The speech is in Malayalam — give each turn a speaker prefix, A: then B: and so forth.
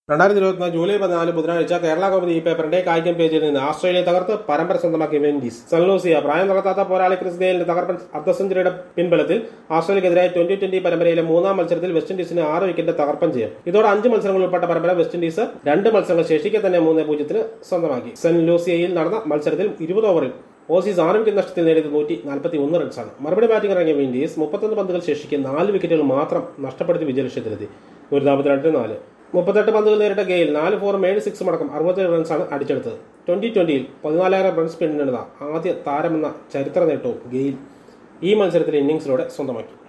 A: രണ്ടായിരത്തി ഇരുപത്തിനാല് ജൂലൈ പതിനാല് ബുധനാഴ്ച കേരള കൗമുദി ഈ പേപ്പറിന്റെ കായികം പേജിൽ നിന്ന് ആസ്ട്രേലിയ തകർത്ത് പരമ്പര സ്വന്തമാക്കി വെൻഡീസ് സൺലൂസിയ പ്രായം തകർത്താത്ത പോരാളി ക്രിസ് ഗെയിലിന്റെ തകർപ്പൻ അർദ്ധ സെഞ്ചുറിയുടെ പിൻബലത്തിൽ ആസ്ട്രേലിയക്കെതിരായ ട്വന്റി ട്വന്റി പരമ്പരയിലെ മൂന്നാം മത്സരത്തിൽ വെസ്റ്റ് ഇൻഡീസിന് ആറ് വിക്കറ്റ് തകർപ്പൻ ചെയ്യും ഇതോടെ അഞ്ച് മത്സരങ്ങൾ ഉൾപ്പെട്ട പരമ്പര വെസ്റ്റ് ഇൻഡീസ് രണ്ട് മത്സരങ്ങൾ ശേഷിക്കെ തന്നെ മൂന്ന് പൂജ്യത്തിന് സ്വന്തമാക്കി സെന്റ് ലൂസിയയിൽ നടന്ന മത്സരത്തിൽ ഇരുപത് ഓവറിൽ ഓസീസ് ആറ് വിക്കറ്റ് നഷ്ടത്തിൽ നേടിയത് നൂറ്റി നാൽപ്പത്തി ഒന്ന് റൺസാണ് മറുപടി ബാറ്റിംഗ് ഇറങ്ങിയ വിൻഡീസ് മുപ്പത്തൊന്ന് പന്തുകൾ ശേഷിക്കെ നാല് വിക്കറ്റുകൾ മാത്രം നഷ്ടപ്പെടുത്തി വിജയലക്ഷ്യത്തിലെത്തി നൂറ്റി നാൽപ്പത്തിരണ്ടിന് നാല് മുപ്പത്തെട്ട് പന്തുകൾ നേരിട്ട ഗെയിൽ നാല് ഫോറും ഏഴ് സിക്സും അടക്കം അറുപത്തേഴ് റൺസാണ് അടിച്ചെടുത്തത് ട്വന്റി ട്വന്റിയിൽ പതിനാലായിരം റൺസ് പിന്നിടുന്ന ആദ്യ താരമെന്ന ചരിത്ര നേട്ടവും ഗെയിൽ ഈ മത്സരത്തിലെ ഇന്നിംഗ്സിലൂടെ സ്വന്തമാക്കി